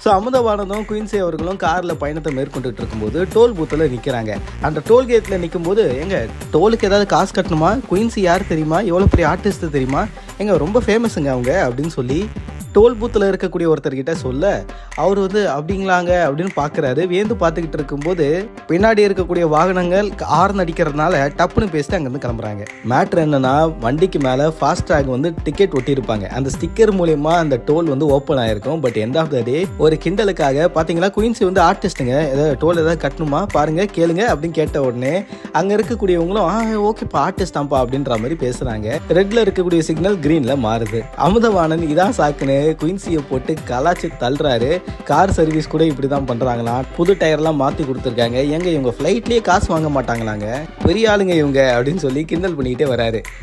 so அமுதவானதும் குயின்சி அவர்களும் காரில் பயணத்தை மேற்கொண்டுட்டு இருக்கும்போது டோல் பூத்தில் நிற்கிறாங்க அந்த டோல் கேட்டில் நிற்கும்போது எங்க டோலுக்கு ஏதாவது காசு கட்டணுமா குயின்சி யார் தெரியுமா எவ்வளோ பெரிய ஆர்டிஸ்ட் தெரியுமா எங்க ரொம்ப ஃபேமஸுங்க அவங்க அப்படின்னு சொல்லி டோல் பூத்தில் இருக்கக்கூடிய ஒருத்தர்கிட்ட சொல்ல அவர் வந்து அப்படிங்களாங்க அப்படின்னு பார்க்குறாரு வேந்து பார்த்துக்கிட்டு இருக்கும்போது பின்னாடி இருக்கக்கூடிய வாகனங்கள் ஆர்ன் அடிக்கிறதுனால டப்புன்னு பேசிட்டு அங்கேருந்து கிளம்புறாங்க மேட்ரு என்னன்னா வண்டிக்கு மேலே ஃபாஸ்ட் ட்ராக் வந்து டிக்கெட் ஒட்டியிருப்பாங்க அந்த ஸ்டிக்கர் மூலயமா அந்த டோல் வந்து ஓப்பன் ஆயிருக்கும் but end of the day ஒரு கிண்டலுக்காக பார்த்தீங்களா குயின்சி வந்து ஆர்டிஸ்ட்டுங்க ஏதாவது டோல் ஏதாவது கட்டணுமா பாருங்க கேளுங்க அப்படின்னு கேட்ட உடனே அங்கே இருக்கக்கூடியவங்களும் ஆ ஓகேப்பா ஆர்டிஸ்ட் தான்ப்பா அப்படின்ற மாதிரி பேசுகிறாங்க ரெட்ல இருக்கக்கூடிய சிக்னல் கிரீனில் மாறுது அமுதவாணன் இதான் சாக்குன்னு குயின்சியை போட்டு கலாச்சி தள்ளுறாரு கார் சர்வீஸ் கூட இப்படி தான் பண்ணுறாங்களாம் புது டயர்லாம் மாற்றி கொடுத்துருக்காங்க எங்க இவங்க ஃப்ளைட்லேயே காசு வாங்க மாட்டாங்களாங்க பெரிய ஆளுங்க இவங்க அப்படின்னு சொல்லி கிண்டல் பண்ணிக்கிட்டே வராரு